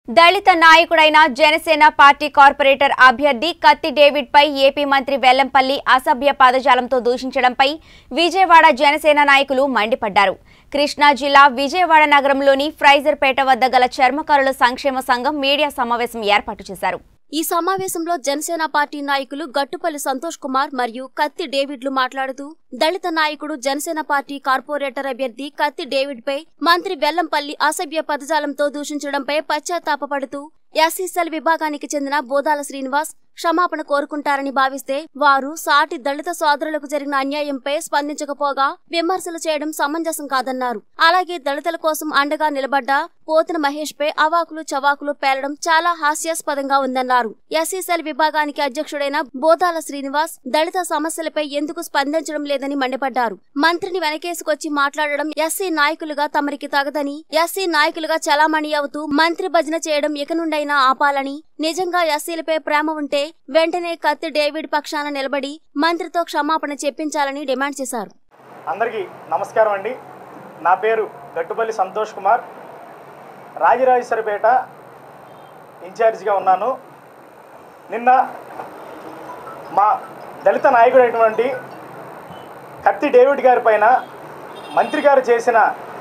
దళిత నాయకుడైన Janasena party corporator అభ్యర్థి కత్తి డేవిడ్ పై ఏపీ మంత్రి వెల్లంపల్లి అసభ్య పదజాలంతో దూషించడంపై విజయవాడ జనసేన నాయకులు మండిపడ్డారు కృష్ణా జిల్లా విజయవాడ నగరంలోని ఫ్రైజర్పేట వద్ద గల చర్మకారుల సంక్షేమ సంఘం మీడియా సమావేశం ఏర్పాటు చేశారు ఈ సమావేశంలో జనసేన పార్టీ నాయకులు గట్టుపల్లి సంతోష్ కుమార్ మరియు కత్తి డేవిడ్లు మాట్లాడుతూ దళిత నాయకుడు జనసేన పార్టీ కార్పొరేటర్ అభ్యర్థి కత్తి డేవిడ్ పై మంత్రి వెల్లంపల్లి అసభ్య పదజాలంతో దూషించడంపై పశ్చాత్తాపపడుతూ ఎస్సీసెల్ విభాగానికి చెందిన బోదాల శ్రీనివాస్ క్షమాపణ కోరుకుంటారని భావిస్తే వారు సాటి దళిత సోదరులకు జరిగిన అన్యాయంపై స్పందించకపోగా విమర్శలు చేయడం సమంజసం కాదన్నారు అలాగే దళితుల కోసం అండగా నిలబడ్డ పోతిన మహేష్ పై అవాకులు చవాకులు పేలడం చాలా హాస్యాస్పదంగా ఉందన్నారు ఎస్సీసెల్ విభాగానికి అధ్యక్షుడైన బోదాల శ్రీనివాస్ దళిత సమస్యలపై ఎందుకు స్పందించడం లేదని మండిపడ్డారు మంత్రిని వెనకేసుకొచ్చి మాట్లాడడం ఎస్సీ నాయకులుగా తమరికి తగదని ఎస్సీ నాయకులుగా చలామణి అవుతూ మంత్రి భజన చేయడం ఇక నుండైనా ఆపాలని నిజంగా ఎస్సీలపై ప్రేమ ఉంటే వెంటనే కత్తి డేవిడ్ పక్షాన నిలబడి మంత్రితో క్షమాపణ చెప్పించాలని డిమాండ్ చేశారు అందరికీ నమస్కారం అండి నా పేరు గట్టుపల్లి సంతోష్ కుమార్ రాజరాజేశ్వరిపేట ఇన్ఛార్జిగా ఉన్నాను నిన్న మా దళిత నాయకుడైనటువంటి కత్తి డేవిడ్ గారి పైన మంత్రి గారు చేసిన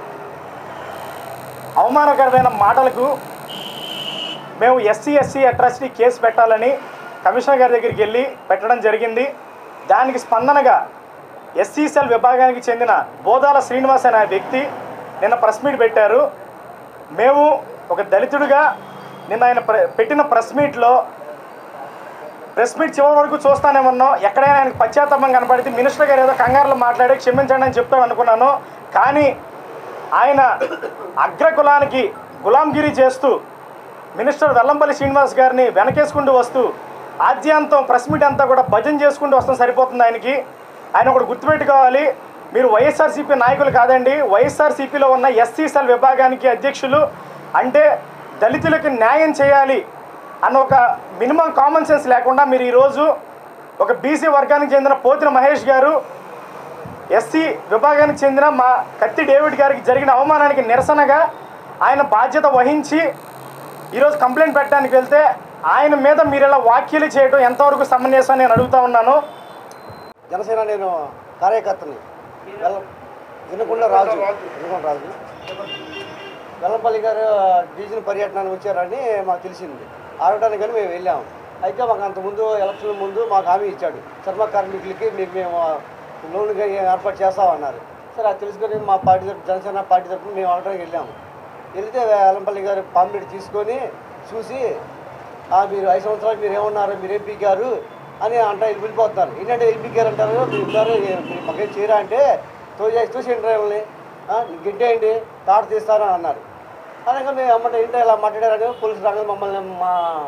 అవమానకరమైన మాటలకు మేము ఎస్సీ ఎస్సీ అట్రాసిటీ కేసు పెట్టాలని కమిషనర్ గారి దగ్గరికి వెళ్ళి పెట్టడం జరిగింది దానికి స్పందనగా ఎస్సీ సెల్ విభాగానికి చెందిన బోదాల శ్రీనివాస్ అనే వ్యక్తి నిన్న ప్రెస్ మీట్ పెట్టారు మేము ఒక దళితుడిగా నిన్న ఆయన ప్ర- పెట్టిన ప్రెస్ మీట్లో ప్రెస్ మీట్ చివరి వరకు చూస్తానే ఉన్నాం ఎక్కడైనా ఆయనకు పశ్చాత్తాపం కనపడితే మినిస్టర్ గారు ఏదో కంగారులో మాట్లాడి క్షమించండి అని చెప్తాను అనుకున్నాను కానీ ఆయన అగ్రకులానికి గులాంగిరి చేస్తూ మినిస్టర్ వెల్లంపల్లి శ్రీనివాస్ గారిని వెనకేసుకుంటూ వస్తూ ఆద్యాంతం ప్రెస్ మీట్ అంతా కూడా భజన చేసుకుంటూ వస్తాం సరిపోతుంది ఆయనకి ఆయన ఒకటి గుర్తుపెట్టుకోవాలి మీరు వైఎస్ఆర్సీపీ నాయకులు కాదండి వైఎస్ఆర్సీపీలో ఉన్న ఎస్సీ సెల్ విభాగానికి అధ్యక్షులు అంటే దళితులకు న్యాయం చేయాలి అన్న ఒక మినిమం కామన్ సెన్స్ లేకుండా మీరు ఈరోజు ఒక బీసీ వర్గానికి చెందిన పోతిన మహేష్ గారు ఎస్సీ విభాగానికి చెందిన మా కత్తి డేవిడ్ గారికి జరిగిన అవమానానికి నిరసనగా ఆయన బాధ్యత వహించి ఈరోజు కంప్లైంట్ పెట్టడానికి వెళ్తే ఆయన మీద మీరు ఇలా వ్యాఖ్యలు చేయడం ఎంతవరకు సమంజసం అని నేను అడుగుతా ఉన్నాను జనసేన నేను కార్యకర్తని వెల్ల వినకుండా రాజు వినకుండా రాజు వెల్లంపల్లి గారు డివిజన్ పర్యటనానికి వచ్చారని మాకు తెలిసింది ఆడటానికి కానీ మేము వెళ్ళాము అయితే మాకు అంతకుముందు ఎలక్షన్ ముందు మాకు హామీ ఇచ్చాడు చర్మ కార్మికులకి మీకు మేము లోన్గా ఏర్పాటు చేస్తామన్నారు సరే అది తెలుసుకొని మా పార్టీ తరపు జనసేన పార్టీ తరపున మేము ఆడటానికి వెళ్ళాము వెళ్తే వెల్లంపల్లి గారు పాంప్లెట్ తీసుకొని చూసి "ఆ, మీరు ఐదు సంవత్సరాలు మీరు ఏమన్నారు మీరు ఏం పీకారు అని అంట వెళ్ళిపోతున్నారు ఏంటంటే ఏం పీకారు అంటారు మీరు ఉన్నారు మీరు మాకేం చేయరా అంటే తోచేసి చూసేయండి డ్రైవర్ని గిట్టేయండి తాట తీస్తారని అన్నారు అనగా మేము అమ్మంటే ఏంటో ఇలా మాట్లాడారని పోలీసు రాగానే మమ్మల్ని మా